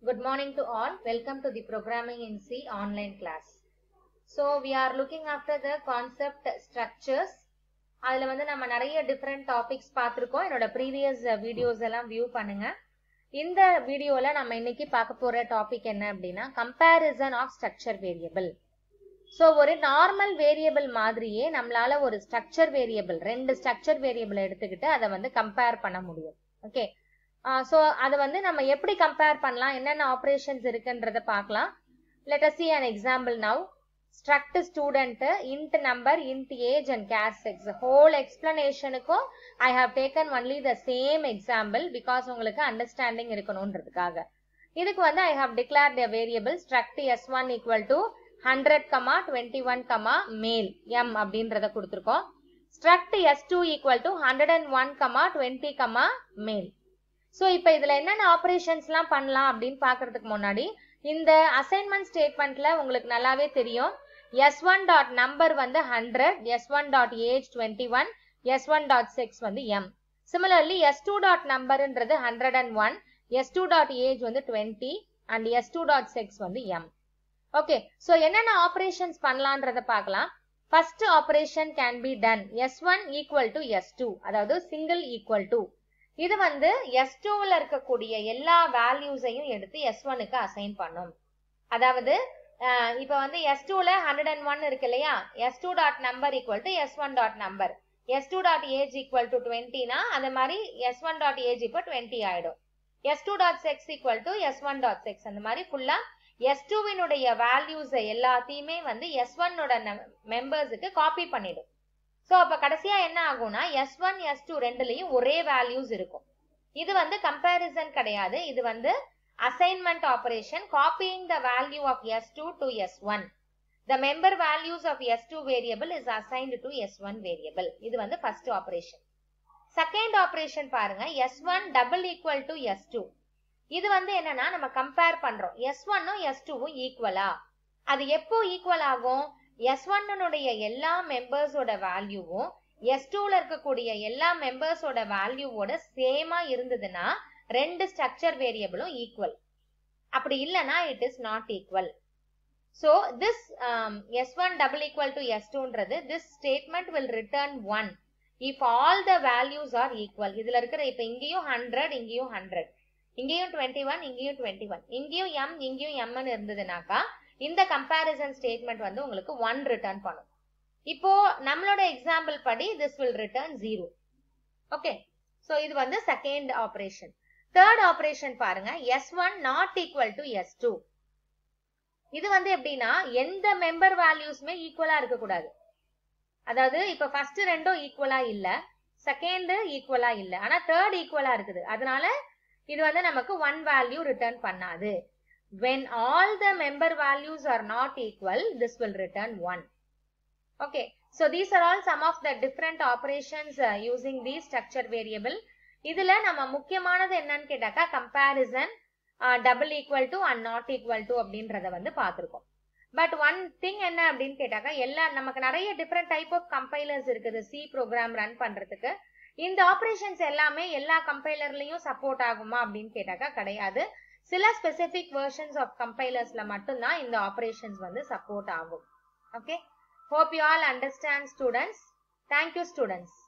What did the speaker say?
Good morning to all. Welcome to the Programming in C online class. So we are looking after the concept structures. அதுல வந்து நம்ம நிறைய different topics பார்த்துருக்கோம் என்னோட previous videos எல்லாம் view பண்ணுங்க இந்த வீடியோல நம்ம இன்னைக்கு பார்க்க போற டாபிக் என்ன அப்படின்னா comparison of structure variable so ஒரு நார்மல் வேரியபிள் மாதிரியே நம்மளால ஒரு ஸ்ட்ரக்சர் வேரியபிள் ரெண்டு ஸ்ட்ரக்சர் வேரியபிள் எடுத்துக்கிட்டு அதை வந்து கம்பேர் பண்ண முடியும் ஓகே ஸோ அதை வந்து நம்ம எப்படி கம்பேர் பண்ணலாம் என்னென்ன ஆப்ரேஷன்ஸ் இருக்குன்றத பார்க்கலாம் let us see an example now struct student int number int age and char sex whole எக்ஸ்பிளனேஷனுக்கும் I have taken only the same example because உங்களுக்கு அண்டர்ஸ்டாண்டிங் இருக்கணுன்றதுக்காக இதுக்கு வந்து I have declare the variable struct S one equal to hundred comma twenty one comma male M அப்படின்றத கொடுத்துருக்கோம் struct S two equal to hundred and one comma twenty comma male so இப்போ இதில் என்னென்ன ஆப்ரேஷன்ஸ்லாம் பண்ணலாம் அப்படின்னு பார்க்கறதுக்கு முன்னாடி இந்த அசைன்மெண்ட் ஸ்டேட்மெண்ட்ல உங்களுக்கு நல்லாவே தெரியும் எஸ் ஒன் டாட் நம்பர் வந்து hundred S one dot age twenty one S one dot sex வந்து M similarly S two dot நம்பர்ன்றது hundred and one S two dot age வந்து twenty and S two dot sex வந்து M okay so என்னென்ன operations பண்ணலான்றத பார்க்கலாம் first operation can be done S one equal to S two அதாவது single equal to இது வந்து S டூவில் இருக்கக்கூடிய எல்லா வேல்யூஸையும் எடுத்து எஸ் ஒனுக்கு அசைன் பண்ணும் அதாவது இப்போ வந்து எஸ் டூல ஹண்ட்ரட் அண்ட் ஒன் இருக்கு இல்லையா S two dot number equal to S one dot number S two dot age equal to டுவெண்ட்டினா அது மாதிரி எஸ் ஒன் டாட் ஏஜ் இப்போ டுவெண்ட்டி ஆயிடும் S two dot sex equal to S one dot sex அந்த மாதிரி ஃபுல்லா S டூவினுடைய values எல்லாத்தையுமே வந்து எஸ் ஒன்னோட மெம்பர்ஸுக்கு காப்பி பண்ணிடும் ஸோ அப்போ கடைசியா என்ன ஆகும்னா எஸ் ஒன் எஸ் டூ ரெண்டுலையும் ஒரே வேல்யூஸ் இருக்கும் இது வந்து கம்பேரிசன் கிடையாது இது வந்து assignment operation copying the value of S two to S one the member values of S two variable is assigned to S one variable இது வந்து ஃபர்ஸ்ட் ஆபரேஷன் செகண்ட் ஆபரேஷன் பாருங்க S one double equal to S two இது வந்து என்னன்னா நம்ம compare பண்றோம் S ஒன்னும் S டூவும் ஈக்குவலா அது எப்போ ஈக்குவல் ஆகும் எஸ் ஒன்னுடைய எல்லா மெம்பர்ஸோட வேல்யூவும் எஸ் டூல இருக்கக்கூடிய எல்லா மெம்பர்ஸோட வேல்யூவோட சேமா இருந்ததுன்னா ரெண்டு ஸ்ட்ரக்சர் வேரியபிளும் ஈக்குவல் அப்படி இல்லைன்னா it is not equal so this S one double equal to S டூன்றது this statement will return one if all the values are equal இதுல இருக்கிற இப்ப இங்கேயும் ஹண்ட்ரட் இங்கேயும் ஹண்ட்ரட் இங்கேயும் டுவெண்ட்டி ஒன் இங்கேயும் டுவெண்ட்டி ஒன் இங்கேயும் எம் இங்கேயும் எம்னு இருந்ததுனாக்கா இந்த கம்பேரிசன் ஸ்டேட்மெண்ட் வந்து உங்களுக்கு ஒன் ரிட்டர்ன் பண்ணும் இப்போ நம்மளோட எக்ஸாம்பிள் படி this will return zero okay so இது வந்து செகண்ட் ஆப்ரேஷன் தேர்ட் ஆப்ரேஷன் பாருங்க S one not equal to S two இது வந்து எப்படின்னா எந்த மெம்பர் வேல்யூஸ்மே ஈக்குவலா இருக்கக்கூடாது அதாவது இப்ப ஃபர்ஸ்ட் ரெண்டும் ஈக்குவலா இல்ல செகண்ட் ஈக்குவலா இல்ல ஆனா தேர்ட் ஈக்குவலா இருக்குது அதனால இது வந்து நமக்கு ஒன் வேல்யூ ரிட்டர்ன் பண்ணாது when all the member values are not equal this will return 1 okay so these are all some of the different operations uh, using the structure variable இதுல நம்ம முக்கியமானது என்னன்னு கேட்டாக்கா comparison double equal to and not equal to அப்படின்றத வந்து பார்த்துருக்கோம் but one thing என்ன அப்படின்னு கேட்டாக்கா எல்லா நமக்கு நிறைய டிஃப்ரெண்ட் டைப் ஆஃப் கம்பைலர்ஸ் இருக்குது சி ப்ரோக்ராம் ரன் பண்றதுக்கு இந்த ஆப்ரேஷன்ஸ் எல்லாமே எல்லா கம்பைலர்லயும் சப்போர்ட் ஆகுமா அப்படின்னு கேட்டாக்கா கிடையாது சில ஸ்பெசிபிக் வெர்ஷன்ஸ் ஆஃப் கம்பைலர்ஸ்ல மட்டும்தான் இந்த ஆப்ரேஷன்ஸ் வந்து சப்போர்ட் ஆகும் okay hope you all understand students thank you students